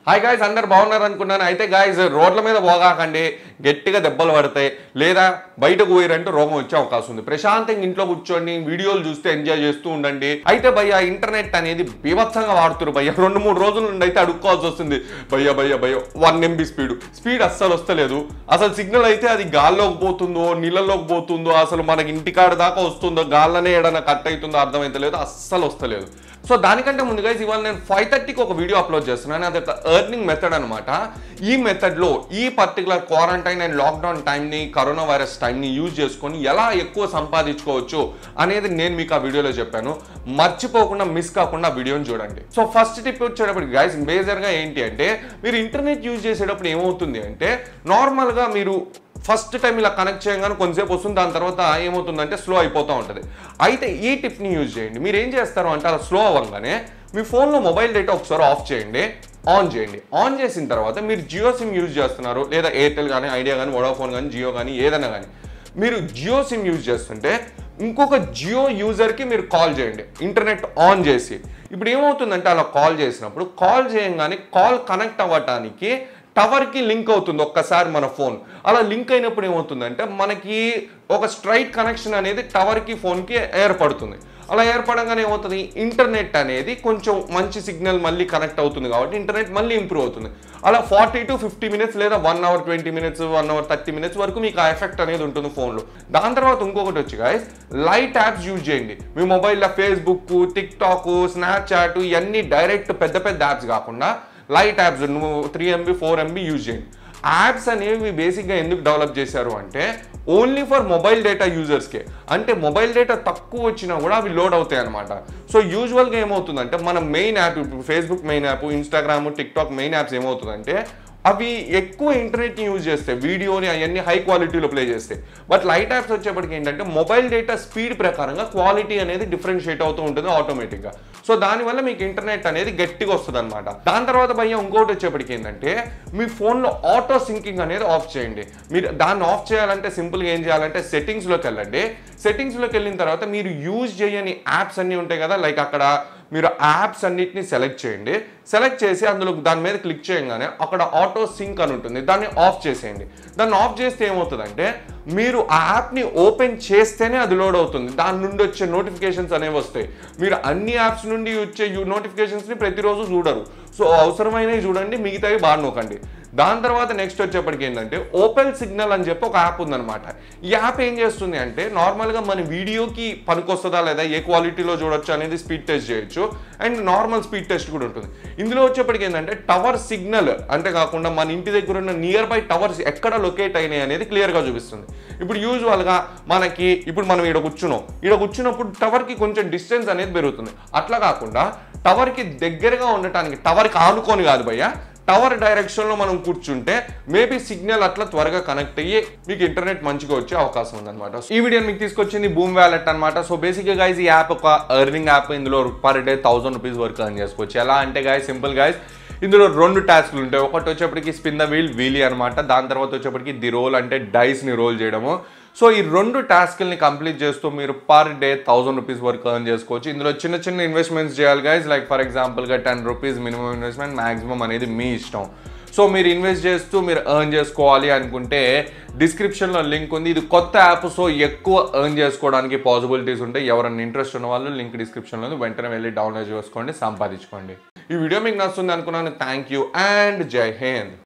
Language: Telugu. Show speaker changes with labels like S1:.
S1: హాయ్ గాయస్ అందరు బాగున్నారు అనుకున్నాను అయితే గాయస్ రోడ్ల మీద పోగాకండి గట్టిగా దెబ్బలు పడతాయి లేదా బయటకు పోయిరంటే రోగం వచ్చే అవకాశం ఉంది ప్రశాంతంగా ఇంట్లో కూర్చొని వీడియోలు చూస్తే ఎంజాయ్ చేస్తూ ఉండండి అయితే భయ్య ఇంటర్నెట్ అనేది బీభత్సంగా వాడుతున్నారు భయ్య రెండు మూడు రోజుల నుండి అయితే అడుక్కోవాల్సి వస్తుంది భయ్య భయ్య భయ్య వన్ ఎంబీ స్పీడ్ స్పీడ్ అస్సలు వస్తలేదు అసలు సిగ్నల్ అయితే అది గాల్లోకి పోతుందో నీళ్ళలోకి పోతుందో అసలు మనకి ఇంటికాడ దాకా వస్తుందో గాల్లోనే ఏడన్నా కట్ అవుతుందో అర్థమైతలేదు అస్సలు వస్తలేదు సో దానికంటే ముందుగా ఇవాళ నేను ఫైవ్ థర్టీకి ఒక వీడియో అప్లోడ్ చేస్తున్నాను అది ఒక ఎర్నింగ్ మెథడ్ అనమాట ఈ మెథడ్లో ఈ పర్టికులర్ క్వారంటైన్ అండ్ లాక్డౌన్ టైంని కరోనా వైరస్ టైంని యూజ్ చేసుకొని ఎలా ఎక్కువ సంపాదించుకోవచ్చు అనేది నేను మీకు ఆ వీడియోలో చెప్పాను మర్చిపోకుండా మిస్ కాకుండా ఆ వీడియోని చూడండి సో ఫస్ట్ టిప్ వచ్చేటప్పుడు గైస్ మేజర్గా ఏంటి అంటే మీరు ఇంటర్నెట్ యూజ్ చేసేటప్పుడు ఏమవుతుంది అంటే నార్మల్గా మీరు ఫస్ట్ టైం ఇలా కనెక్ట్ చేయగానే కొంతసేపు వస్తుంది దాని తర్వాత ఏమవుతుందంటే స్లో అయిపోతూ ఉంటుంది అయితే ఈ టిప్ని యూజ్ చేయండి మీరు ఏం చేస్తారు అంటే అలా స్లో అవ్వగానే మీ ఫోన్లో మొబైల్ డేటా ఒకసారి ఆఫ్ చేయండి ఆన్ చేయండి ఆన్ చేసిన తర్వాత మీరు జియో సిమ్ యూజ్ చేస్తున్నారు లేదా ఎయిర్టెల్ కానీ ఐడియా కానీ వోడాఫోన్ కానీ జియో కానీ ఏదైనా కానీ మీరు జియో సిమ్ యూజ్ చేస్తుంటే ఇంకొక జియో యూజర్కి మీరు కాల్ చేయండి ఇంటర్నెట్ ఆన్ చేసి ఇప్పుడు ఏమవుతుందంటే అలా కాల్ చేసినప్పుడు కాల్ చేయంగానే కాల్ కనెక్ట్ అవ్వటానికి టవర్కి లింక్ అవుతుంది ఒక్కసారి మన ఫోన్ అలా లింక్ అయినప్పుడు ఏమవుతుందంటే మనకి ఒక స్ట్రైట్ కనెక్షన్ అనేది టవర్కి ఫోన్కి ఏర్పడుతుంది అలా ఏర్పడంగానే ఏమవుతుంది ఇంటర్నెట్ అనేది కొంచెం మంచి సిగ్నల్ మళ్ళీ కనెక్ట్ అవుతుంది కాబట్టి ఇంటర్నెట్ మళ్ళీ ఇంప్రూవ్ అవుతుంది అలా ఫార్టీ టు ఫిఫ్టీ మినిట్స్ లేదా one hour twenty minutes one hour thirty minutes వరకు మీకు ఆ ఎఫెక్ట్ అనేది ఉంటుంది ఫోన్లో దాని తర్వాత ఇంకొకటి వచ్చి గాయస్ లైట్ యాప్స్ యూజ్ చేయండి మీ మొబైల్లో ఫేస్బుక్ టిక్ టాక్ స్నాప్చాట్ ఇవన్నీ డైరెక్ట్ పెద్ద పెద్ద యాప్స్ కాకుండా లైట్ యాప్స్ నువ్వు three MB four MB use చేయండి యాప్స్ అనేవి బేసిక్గా ఎందుకు డెవలప్ చేశారు అంటే ఓన్లీ ఫర్ మొబైల్ డేటా యూజర్స్కే అంటే మొబైల్ డేటా తక్కువ వచ్చినా కూడా అవి లోడ్ అవుతాయి అనమాట సో యూజువల్గా ఏమవుతుందంటే మన మెయిన్ యాప్ ఇప్పుడు Facebook main app Instagram TikTok main apps ఏమవుతుందంటే అవి ఎక్కువ ఇంటర్నెట్ని యూజ్ చేస్తాయి వీడియోని అవన్నీ హై క్వాలిటీలో ప్లే చేస్తాయి బట్ లైట్ యాప్స్ వచ్చేప్పటికి ఏంటంటే మొబైల్ డేటా స్పీడ్ ప్రకారంగా క్వాలిటీ అనేది డిఫరెన్షియేట్ అవుతూ ఉంటుంది ఆటోమేటిక్గా సో దానివల్ల మీకు ఇంటర్నెట్ అనేది గట్టిగా వస్తుంది అనమాట దాని తర్వాత భయ్య ఇంకోటి వచ్చేప్పటికి ఏంటంటే మీ ఫోన్లో ఆటో సింకింగ్ అనేది ఆఫ్ చేయండి మీరు దాన్ని ఆఫ్ చేయాలంటే సింపుల్గా ఏం చేయాలంటే సెట్టింగ్స్లోకి వెళ్ళండి సెట్టింగ్స్లోకి వెళ్ళిన తర్వాత మీరు యూజ్ చేయని యాప్స్ అన్నీ ఉంటాయి కదా లైక్ అక్కడ మీరు యాప్స్ అన్నిటిని సెలెక్ట్ చేయండి సెలెక్ట్ చేసి అందులో దాని మీద క్లిక్ చేయగానే అక్కడ ఆటో సింక్ అని ఉంటుంది దాన్ని ఆఫ్ చేసేయండి దాన్ని ఆఫ్ చేస్తే ఏమవుతుందంటే మీరు ఆ యాప్ని ఓపెన్ చేస్తేనే అది లోడ్ అవుతుంది దాని నుండి వచ్చే నోటిఫికేషన్స్ అనేవి వస్తాయి మీరు అన్ని యాప్స్ నుండి వచ్చే నోటిఫికేషన్స్ని ప్రతిరోజు చూడరు సో అవసరమైనవి చూడండి మిగతావి బాగా నొక్కండి దాని తర్వాత నెక్స్ట్ వచ్చేప్పటికి ఏంటంటే ఓపెన్ సిగ్నల్ అని చెప్పి ఒక యాప్ ఉందన్నమాట ఈ యాప్ ఏం చేస్తుంది అంటే నార్మల్గా మన వీడియోకి పనికొస్తుందా లేదా ఏ క్వాలిటీలో చూడొచ్చు అనేది స్పీడ్ టెస్ట్ చేయొచ్చు అండ్ నార్మల్ స్పీడ్ టెస్ట్ కూడా ఉంటుంది ఇందులో వచ్చేప్పటికి ఏంటంటే టవర్ సిగ్నల్ అంటే కాకుండా మన ఇంటి దగ్గర ఉన్న నియర్ బై టవర్స్ ఎక్కడ లొకేట్ అయినాయి అనేది క్లియర్గా చూపిస్తుంది ఇప్పుడు యూజువల్గా మనకి ఇప్పుడు మనం ఇక్కడ కూర్చున్నాం ఇక్కడ కూర్చున్నప్పుడు టవర్కి కొంచెం డిస్టెన్స్ అనేది పెరుగుతుంది అట్లా కాకుండా టవర్కి దగ్గరగా ఉండటానికి టవర్కి ఆనుకొని కాదు భయ్య టవర్ డైరెక్షన్లో మనం కూర్చుంటే మేబీ సిగ్నల్ అట్లా త్వరగా కనెక్ట్ అయ్యి మీకు ఇంటర్నెట్ మంచిగా వచ్చే అవకాశం ఉందన్నమాట ఈ వీడియో మీకు తీసుకొచ్చింది బూమ్ వ్యాలెట్ అనమాట సో బేసిక్గా గైస్ ఈ యాప్ ఒక ఎర్నింగ్ యాప్ ఇందులో పర్ డే థౌసండ్ రూపీస్ వరకు ఎర్న్ చేసుకోవచ్చు ఎలా అంటే గాయస్ సింపుల్ గాయస్ ఇందులో రెండు టాస్క్లు ఉంటాయి ఒకటి వచ్చేప్పటికి స్పిన్ ద వీల్ వీలీ అనమాట దాని తర్వాత వచ్చేప్పటికి ది రోల్ అంటే డైస్ని రోల్ చేయడము సో ఈ రెండు టాస్క్ని కంప్లీట్ చేస్తూ మీరు పర్ డే థౌసండ్ రూపీస్ వరకు ఎర్న్ చేసుకోవచ్చు ఇందులో చిన్న చిన్న ఇన్వెస్ట్మెంట్స్ చేయాలి గైస్ లైక్ ఫర్ ఎగ్జాంపుల్గా ten rupees minimum investment maximum అనేది మీ ఇష్టం సో మీరు ఇన్వెస్ట్ చేస్తూ మీరు ఎర్న్ చేసుకోవాలి అనుకుంటే డిస్క్రిప్షన్లో లింక్ ఉంది ఇది కొత్త యాప్ సో ఎక్కువ ఎర్న్ చేసుకోవడానికి పాసిబిలిటీస్ ఉంటాయి ఎవరైనా ఇంట్రెస్ట్ ఉన్న వాళ్ళు లింక్ డిస్క్రిప్షన్లో ఉంది వెంటనే వెళ్ళి డౌన్లోడ్ చేసుకోండి సంపాదించుకోండి ఈ వీడియో మీకు నచ్చుతుంది అనుకున్నాను థ్యాంక్ యూ అండ్ జై హింద్